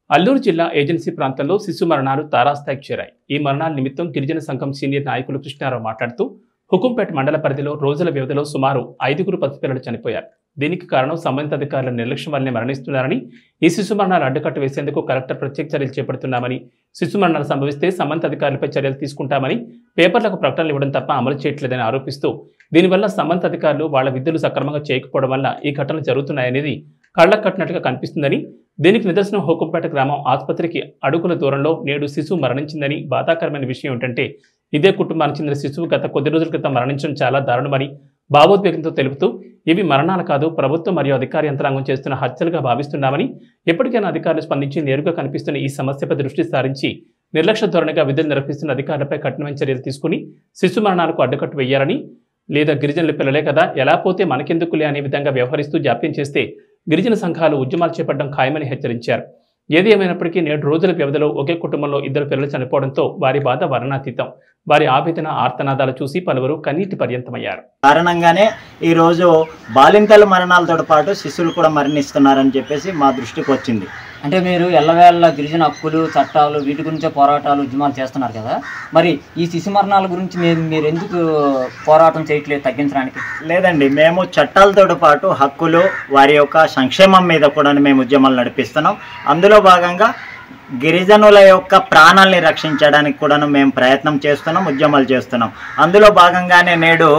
అల్లూరు జిల్లా ఏజెన్సీ ప్రాంతంలో శిశు మరణాలు తారాస్థాయికి చేరాయి ఈ మరణాల నిమిత్తం గిరిజన సంఘం సీనియర్ నాయకులు కృష్ణారావు మాట్లాడుతూ హుకుంపేట మండల పరిధిలో రోజుల వ్యవధిలో సుమారు ఐదుగురు పసిపిల్లలు చనిపోయారు దీనికి కారణం సంబంధిత అధికారుల నిర్లక్ష్యం వల్లనే మరణిస్తున్నారని ఈ శిశు మరణాలు అడ్డుకట్ట వేసేందుకు కలెక్టర్ ప్రత్యేక చర్యలు చేపడుతున్నామని శిశు మరణాలు సంభవిస్తే సంబంధిత అధికారులపై చర్యలు తీసుకుంటామని పేపర్లకు ప్రకటనలు ఇవ్వడం తప్ప అమలు చేయట్లేదని ఆరోపిస్తూ దీనివల్ల సంబంధిత అధికారులు వాళ్ళ విధులు సక్రమంగా చేయకపోవడం వల్ల ఈ ఘటనలు జరుగుతున్నాయనేది కళ్ళకు కట్టినట్టుగా కనిపిస్తుందని దీనికి నిదర్శనం హోకంపేట గ్రామం ఆసుపత్రికి అడుగుల దూరంలో నేడు శిశువు మరణించిందని బాధాకరమైన విషయం ఏంటంటే ఇదే కుటుంబానికి చెందిన శిశువు గత కొద్ది రోజుల క్రితం మరణించడం చాలా దారుణమని భావోద్వేగంతో తెలుపుతూ ఇవి మరణాలు కాదు ప్రభుత్వం మరియు అధికార యంత్రాంగం చేస్తున్న హత్యలుగా భావిస్తున్నామని ఎప్పటికైనా అధికారులు స్పందించి నేరుగా కనిపిస్తున్న ఈ సమస్యపై దృష్టి సారించి నిర్లక్ష్య ధోరణిగా విధులు నిర్వహిస్తున్న అధికారులపై కఠినమైన చర్యలు తీసుకుని శిశు మరణాలకు అడ్డుకట్టు వేయాలని లేదా గిరిజనుల పిల్లలే కదా ఎలా పోతే మనకెందుకులే అనే విధంగా వ్యవహరిస్తూ జాప్యం చేస్తే గిరిజన సంఘాలు ఉద్యమాలు చేపట్టడం ఖాయమని హెచ్చరించారు ఏది ఏమైనప్పటికీ నేడు రోజుల వ్యవధిలో ఒకే కుటుంబంలో ఇద్దరు పిల్లలు చనిపోవడంతో వారి బాధ వర్ణాతీతం వారి ఆవేదన ఆర్తనాదాలు చూసి పలువురు కన్నీటి పర్యంతమయ్యారు కారణంగానే ఈరోజు బాలింతల మరణాలతో పాటు శిశువులు కూడా మరణిస్తున్నారని చెప్పేసి మా దృష్టికి వచ్చింది అంటే మీరు ఎల్లవేళ గిరిజన హక్కులు చట్టాలు వీటి గురించే పోరాటాలు ఉద్యమాలు చేస్తున్నారు కదా మరి ఈ శిశు మరణాల గురించి మీరు మీరు ఎందుకు పోరాటం చేయట్లేదు తగ్గించడానికి లేదండి మేము చట్టాలతో పాటు హక్కులు వారి యొక్క సంక్షేమం మీద కూడా మేము ఉద్యమాలు నడిపిస్తున్నాం అందులో భాగంగా గిరిజనుల యొక్క ప్రాణాల్ని రక్షించడానికి కూడా మేము ప్రయత్నం చేస్తున్నాం ఉద్యమాలు చేస్తున్నాం అందులో భాగంగానే నేడు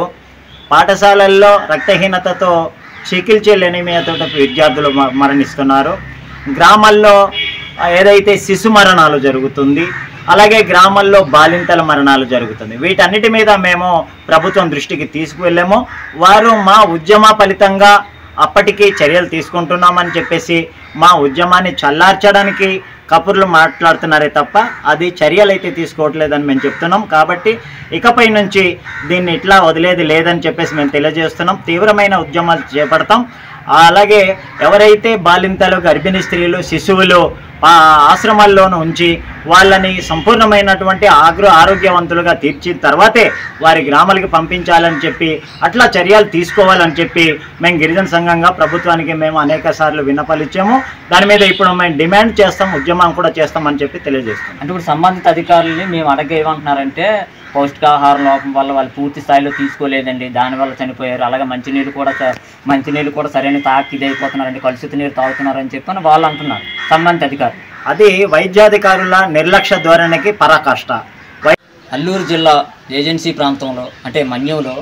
పాఠశాలల్లో రక్తహీనతతో చికిల్చెల్ ఎనిమియాతో విద్యార్థులు మ- మరణిస్తున్నారు గ్రామాల్లో ఆ, ఏదైతే శిశు మరణాలు జరుగుతుంది అలాగే గ్రామాల్లో బాలింతల మరణాలు జరుగుతుంది వీటన్నిటి మీద మేము ప్రభుత్వం దృష్టికి తీసుకువెళ్ళాము వారు మా ఉద్యమ ఫలితంగా అప్పటికి చర్యలు తీసుకుంటున్నామని చెప్పేసి మా ఉద్యమాన్ని చల్లార్చడానికి కపుర్లు మాట్లాడుతున్నారే తప్ప అది చర్యలు అయితే తీసుకోవట్లేదని మేము చెప్తున్నాం కాబట్టి ఇకపై నుంచి దీన్ని ఇట్లా వదిలేది లేదని చెప్పేసి మేము తెలియజేస్తున్నాం తీవ్రమైన ఉద్యమాలు చేపడతాం అలాగే ఎవరైతే బాలింతలు గర్భిణీ స్త్రీలు శిశువులు ఆ ఆశ్రమాల్లోనూ ఉంచి వాళ్ళని సంపూర్ణమైనటువంటి ఆగ్ర ఆరోగ్యవంతులుగా తీర్చిన తర్వాతే వారి గ్రామాలకి పంపించాలని చెప్పి అట్లా చర్యలు తీసుకోవాలని చెప్పి మేము గిరిజన సంఘంగా ప్రభుత్వానికి మేము అనేక సార్లు విన్నపాలు ఇచ్చాము దాని మీద ఇప్పుడు మేము డిమాండ్ చేస్తాం ఉద్యమం కూడా చేస్తామని చెప్పి తెలియజేస్తాం అంటే ఇప్పుడు సంబంధిత అధికారులని మేము అడగ ఏమంటున్నారంటే పౌష్టికాహార లోపం వల్ల వాళ్ళు పూర్తి స్థాయిలో తీసుకోలేదండి దానివల్ల చనిపోయారు అలాగే మంచినీళ్ళు కూడా స- మంచినీళ్ళు కూడా సరైన తాకి ఇది అయిపోతున్నారండి కలుషిత నీరు తాగుతున్నారని చెప్పని వాళ్ళు అంటున్నారు సంబంధిత అధికారులు అది వైద్యాధికారుల నిర్లక్ష్య ధోరణికి పరాకాష్ట వై అల్లూరు జిల్లా ఏజెన్సీ ప్రాంతంలో అంటే మన్యంలో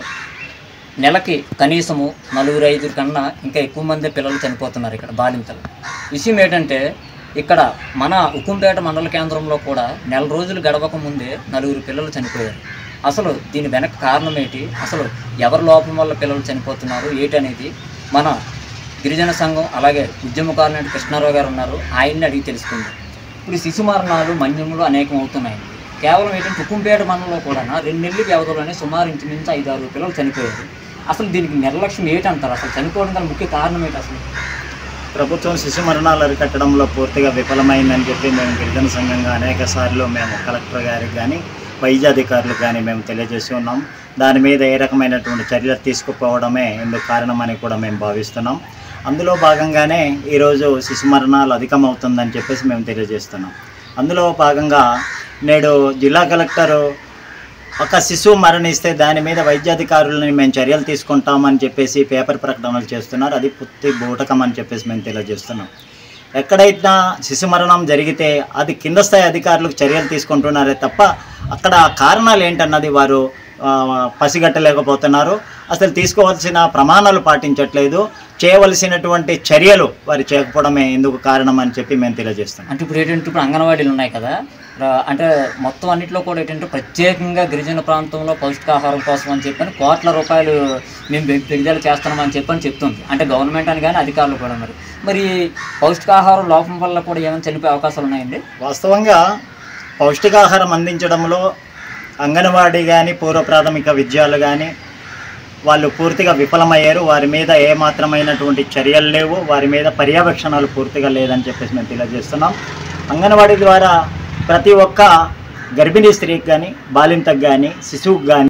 నెలకి కనీసము నలుగురు ఐదుగురు కన్నా ఇంకా ఎక్కువ మంది పిల్లలు చనిపోతున్నారు ఇక్కడ బాలింతలు విషయం ఏంటంటే ఇక్కడ మన ఉక్కుంపేట మండల కేంద్రంలో కూడా నెల రోజులు గడవక ముందే నలుగురు పిల్లలు చనిపోయారు అసలు దీని వెనక కారణం ఏంటి అసలు ఎవరి లోపం వల్ల పిల్లలు చనిపోతున్నారు ఏంటనేది మన గిరిజన సంఘం అలాగే ఉద్యమకారులు కృష్ణారావు గారు ఉన్నారు ఆయన్ని అడిగి తెలుసుకుందాం ఇప్పుడు శిశు మరణాలు మన్యములు అనేకం అవుతున్నాయి కేవలం ఏంటంటే తుక్కుంపేట మండలంలో కూడా రెండు నెలల వ్యవధిలోనే సుమారు ఇంచుమించు ఐదు ఆరు పిల్లలు చనిపోయారు అసలు దీనికి నిర్లక్ష్యం ఏంటంటారు అసలు చనిపోవడం గల ముఖ్య కారణం ఏంటి అసలు ప్రభుత్వం శిశు మరణాలు అరికట్టడంలో పూర్తిగా విఫలమైందని చెప్పి మేము గిరిజన సంఘంగా అనేక సార్లు మేము కలెక్టర్ గారికి కానీ వైద్యాధికారులకు కానీ మేము తెలియజేసి ఉన్నాం దాని మీద ఏ రకమైనటువంటి చర్యలు తీసుకుపోవడమే ఇందుకు కారణమని కూడా మేము భావిస్తున్నాం అందులో భాగంగానే ఈరోజు శిశు మరణాలు అధికమవుతుందని చెప్పేసి మేము తెలియజేస్తున్నాం అందులో భాగంగా నేడు జిల్లా కలెక్టరు ఒక శిశువు మరణిస్తే దాని మీద వైద్యాధికారులని మేము చర్యలు తీసుకుంటామని చెప్పేసి పేపర్ ప్రకటనలు చేస్తున్నారు అది పుత్తి బూటకం అని చెప్పేసి మేము తెలియజేస్తున్నాం ఎక్కడైనా శిశు మరణం జరిగితే అది కింద స్థాయి అధికారులకు చర్యలు తీసుకుంటున్నారే తప్ప అక్కడ కారణాలు ఏంటన్నది వారు ఆ, పసిగట్టలేకపోతున్నారు అసలు తీసుకోవాల్సిన ప్రమాణాలు పాటించట్లేదు చేయవలసినటువంటి చర్యలు వారు చేయకపోవడమే ఎందుకు కారణం అని చెప్పి మేము తెలియజేస్తున్నాం అంటే ఇప్పుడు ఏంటంటే ఇప్పుడు అంగన్వాడీలు ఉన్నాయి కదా రా- అంటే మొత్తం అన్నింటిలో కూడా ఏంటంటే ప్రత్యేకంగా గిరిజన ప్రాంతంలో పౌష్టికాహారం కోసం అని చెప్పని కోట్ల రూపాయలు మేము పె- పెరుగుదల చేస్తున్నామని చెప్పని చెప్తుంది అంటే గవర్నమెంట్ అని కానీ అధికారులు కూడా మరి మరి పౌష్టికాహారం లోపం వల్ల కూడా ఏమైనా చనిపోయే అవకాశాలు ఉన్నాయండి వాస్తవంగా పౌష్టికాహారం అందించడంలో అంగన్వాడీ కానీ పూర్వ ప్రాథమిక విద్యాలు కానీ వాళ్ళు పూర్తిగా విఫలమయ్యారు వారి మీద ఏ మాత్రమైనటువంటి చర్యలు లేవు వారి మీద పర్యవేక్షణలు పూర్తిగా లేదని చెప్పేసి మేము తెలియజేస్తున్నాం అంగన్వాడీ ద్వారా ప్రతి ఒక్క గర్భిణీ స్త్రీకి కానీ బాలింతకు కానీ శిశువుకు కానీ